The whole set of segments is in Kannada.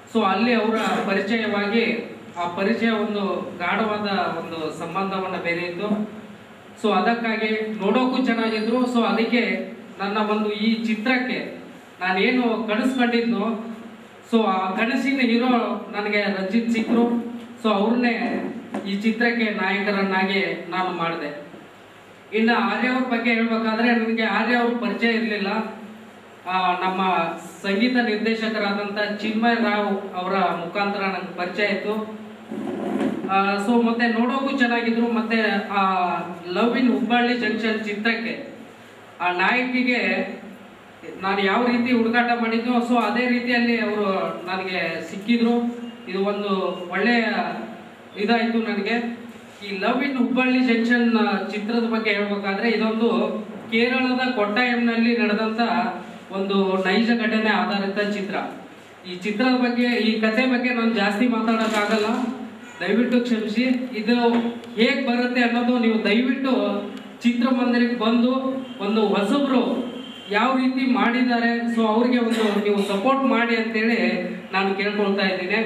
ಸೊ ಅಲ್ಲಿ ಅವರ ಪರಿಚಯವಾಗಿ ಆ ಪರಿಚಯ ಒಂದು ಗಾಢವಾದ ಒಂದು ಸಂಬಂಧವನ್ನು ಬೆರೆಯಿತು ಸೊ ಅದಕ್ಕಾಗಿ ನೋಡೋಕ್ಕೂ ಚೆನ್ನಾಗಿದ್ರು ಸೊ ಅದಕ್ಕೆ ನನ್ನ ಒಂದು ಈ ಚಿತ್ರಕ್ಕೆ ನಾನೇನು ಕನಸ್ಕೊಂಡಿದ್ನೋ ಸೊ ಆ ಕನಸಿನ ಹೀರೋ ನನಗೆ ರಂಜಿತ್ ಸಿಕ್ಕರು ಸೊ ಅವ್ರನ್ನೇ ಈ ಚಿತ್ರಕ್ಕೆ ನಾಯಕರನ್ನಾಗಿ ನಾನು ಮಾಡಿದೆ ಇನ್ನು ಆರ್ಯ ಅವ್ರ ಬಗ್ಗೆ ಹೇಳ್ಬೇಕಾದ್ರೆ ನನಗೆ ಆರ್ಯ ಅವ್ರ ಪರಿಚಯ ಇರಲಿಲ್ಲ ನಮ್ಮ ಸಂಗೀತ ನಿರ್ದೇಶಕರಾದಂಥ ಚಿನ್ಮಯ್ ರಾವ್ ಅವರ ಮುಖಾಂತರ ನನಗೆ ಪರಿಚಯ ಇತ್ತು ಸೊ ಮತ್ತೆ ನೋಡೋಕ್ಕೂ ಚೆನ್ನಾಗಿದ್ರು ಮತ್ತೆ ಆ ಲವ್ ಇನ್ ಹುಬ್ಬಳ್ಳಿ ಜಂಕ್ಷನ್ ಚಿತ್ರಕ್ಕೆ ಆ ನಾಯಕಿಗೆ ನಾನು ಯಾವ ರೀತಿ ಹುಡುಕಾಟ ಮಾಡಿದ್ನೋ ಸೊ ಅದೇ ರೀತಿಯಲ್ಲಿ ಅವರು ನನಗೆ ಸಿಕ್ಕಿದ್ರು ಇದು ಒಂದು ಒಳ್ಳೆಯ ಇದಾಯಿತು ನನಗೆ ಈ ಲವ್ ಇನ್ ಹುಬ್ಬಳ್ಳಿ ಜಂಕ್ಷನ್ ಚಿತ್ರದ ಬಗ್ಗೆ ಹೇಳ್ಬೇಕಾದ್ರೆ ಇದೊಂದು ಕೇರಳದ ಕೊಟ್ಟಾಯಂನಲ್ಲಿ ನಡೆದಂಥ ಒಂದು ನೈಜ ಘಟನೆ ಆಧಾರಿತ ಚಿತ್ರ ಈ ಚಿತ್ರದ ಬಗ್ಗೆ ಈ ಕತೆ ಬಗ್ಗೆ ನಾನು ಜಾಸ್ತಿ ಮಾತಾಡೋಕ್ಕಾಗಲ್ಲ ದಯವಿಟ್ಟು ಕ್ಷಮಿಸಿ ಇದು ಹೇಗೆ ಬರುತ್ತೆ ಅನ್ನೋದು ನೀವು ದಯವಿಟ್ಟು ಚಿತ್ರಮಂದಿರಕ್ಕೆ ಬಂದು ಒಂದು ಹೊಸಬ್ರು ಯಾವ ರೀತಿ ಮಾಡಿದ್ದಾರೆ ಸೊ ಅವ್ರಿಗೆ ಒಂದು ನೀವು ಸಪೋರ್ಟ್ ಮಾಡಿ ಅಂತೇಳಿ ನಾನು ಕೇಳ್ಕೊಳ್ತಾ ಇದ್ದೀನಿ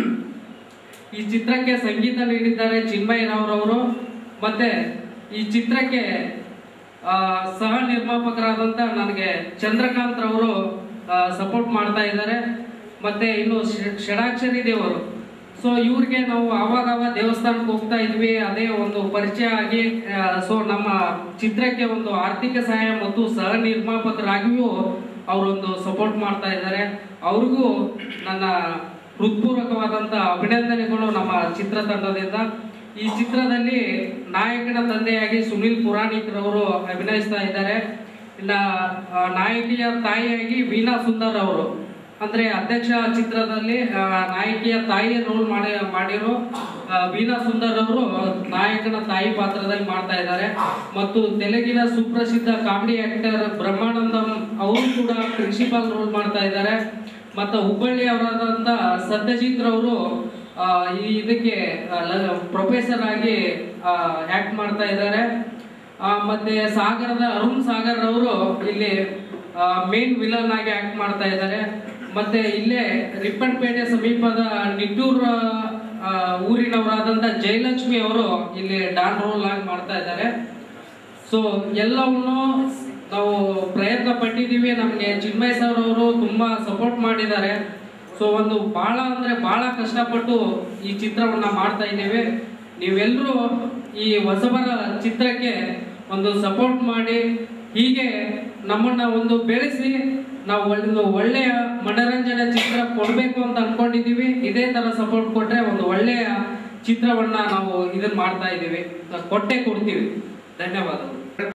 ಈ ಚಿತ್ರಕ್ಕೆ ಸಂಗೀತ ನೀಡಿದ್ದಾರೆ ಚಿನ್ಮಯ್ ರಾವ್ರವರು ಮತ್ತೆ ಈ ಚಿತ್ರಕ್ಕೆ ಆ, ಸಹ ನಿರ್ಮಾಪಕರಾದಂಥ ನನಗೆ ಚಂದ್ರಕಾಂತ್ ರವರು ಸಪೋರ್ಟ್ ಮಾಡ್ತಾ ಇದ್ದಾರೆ ಮತ್ತೆ ಇನ್ನು ಷ- ಷಡಾಕ್ಷರಿ ದೇವರು ಸೊ ಇವ್ರಿಗೆ ನಾವು ಆವಾಗ ಆವಾಗ ದೇವಸ್ಥಾನಕ್ಕೆ ಹೋಗ್ತಾ ಇದ್ವಿ ಅದೇ ಒಂದು ಪರಿಚಯ ಆಗಿ ಸೊ ನಮ್ಮ ಚಿತ್ರಕ್ಕೆ ಒಂದು ಆರ್ಥಿಕ ಸಹಾಯ ಮತ್ತು ಸಹ ನಿರ್ಮಾಪಕರಾಗಿಯೂ ಅವರೊಂದು ಸಪೋರ್ಟ್ ಮಾಡ್ತಾ ಇದ್ದಾರೆ ಅವ್ರಿಗೂ ನನ್ನ ಹೃತ್ಪೂರ್ವಕವಾದಂಥ ಅಭಿನಂದನೆಗಳು ನಮ್ಮ ಚಿತ್ರತಂಡದಿಂದ ಈ ಚಿತ್ರದಲ್ಲಿ ನಾಯಕನ ತಂದೆಯಾಗಿ ಸುನಿಲ್ ಪುರಾಣಿಕ್ರವರು ಅಭಿನಯಿಸ್ತಾ ಇದ್ದಾರೆ ಇನ್ನ ಆ, ನಾಯಕಿಯ ತಾಯಿಯಾಗಿ ವೀಣಾ ಸುಂದರ್ ಅವರು ಅಂದ್ರೆ ಅಧ್ಯಕ್ಷ ಚಿತ್ರದಲ್ಲಿ ಆ, ನಾಯಕಿಯ ತಾಯಿಯ ರೋಲ್ ಮಾಡಿ ಮಾಡಿರೋ ಆ, ವೀಣಾ ಸುಂದರ್ ಅವರು ನಾಯಕನ ತಾಯಿ ಪಾತ್ರದಲ್ಲಿ ಮಾಡ್ತಾ ಇದ್ದಾರೆ ಮತ್ತು ತೆಲುಗಿನ ಸುಪ್ರಸಿದ್ಧ ಕಾಮಿಡಿ ಆಕ್ಟರ್ ಬ್ರಹ್ಮಾನಂದಂ ಅವರು ಕೂಡ ಪ್ರಿನ್ಸಿಪಾಲ್ ರೋಲ್ ಮಾಡ್ತಾ ಇದ್ದಾರೆ ಮತ್ತು ಹುಬ್ಬಳ್ಳಿ ಅವರಾದಂಥ ಸತ್ಯಜಿತ್ ರವರು ಆ, ಈ ಇದಕ್ಕೆ ಪ್ರೊಫೆಸರ್ ಆಗಿ ಆಕ್ಟ್ ಮಾಡ್ತಾ ಇದ್ದಾರೆ ಆ, ಮತ್ತೆ ಸಾಗರದ ಅರುಣ್ ಸಾಗರ್ ಅವರು ಇಲ್ಲಿ ಮೇನ್ ವಿಲನ್ ಆಗಿ ಆಕ್ಟ್ ಮಾಡ್ತಾ ಇದ್ದಾರೆ ಮತ್ತೆ ಇಲ್ಲೇ ರಿಪ್ಪನ್ಪೇಟೆ ಸಮೀಪದ ನಿಟ್ಟೂರ್ ಆ, ಊರಿನವರಾದಂಥ ಜಯಲಕ್ಷ್ಮಿ ಅವರು ಇಲ್ಲಿ ಡಾನ್ ರೋಲ್ ಆಗಿ ಮಾಡ್ತಾ ಇದ್ದಾರೆ ಸೊ ಎಲ್ಲವನ್ನು ನಾವು ಪ್ರಯತ್ನ ಪಟ್ಟಿದ್ದೀವಿ ನಮಗೆ ಚಿನ್ಮಯ್ ಸರ್ ಅವರು ತುಂಬಾ ಸಪೋರ್ಟ್ ಮಾಡಿದ್ದಾರೆ ಸೊ ಒಂದು ಬಹಳ ಅಂದ್ರೆ ಬಹಳ ಕಷ್ಟಪಟ್ಟು ಈ ಚಿತ್ರವನ್ನ ಮಾಡ್ತಾ ಇದ್ದೇವೆ ನೀವೆಲ್ಲರೂ ಈ ಹೊಸಬರ ಚಿತ್ರಕ್ಕೆ ಒಂದು ಸಪೋರ್ಟ್ ಮಾಡಿ ಹೀಗೆ ನಮ್ಮನ್ನ ಒಂದು ಬೆಳೆಸಿ ನಾವು ಒಂದು ಒಳ್ಳೆಯ ಮನರಂಜನೆ ಚಿತ್ರ ಕೊಡಬೇಕು ಅಂತ ಅನ್ಕೊಂಡಿದ್ದೀವಿ ಇದೇ ತರ ಸಪೋರ್ಟ್ ಕೊಟ್ರೆ ಒಂದು ಒಳ್ಳೆಯ ಚಿತ್ರವನ್ನ ನಾವು ಇದನ್ನ ಮಾಡ್ತಾ ಇದ್ದೀವಿ ಕೊಟ್ಟೆ ಕೊಡ್ತೀವಿ ಧನ್ಯವಾದಗಳು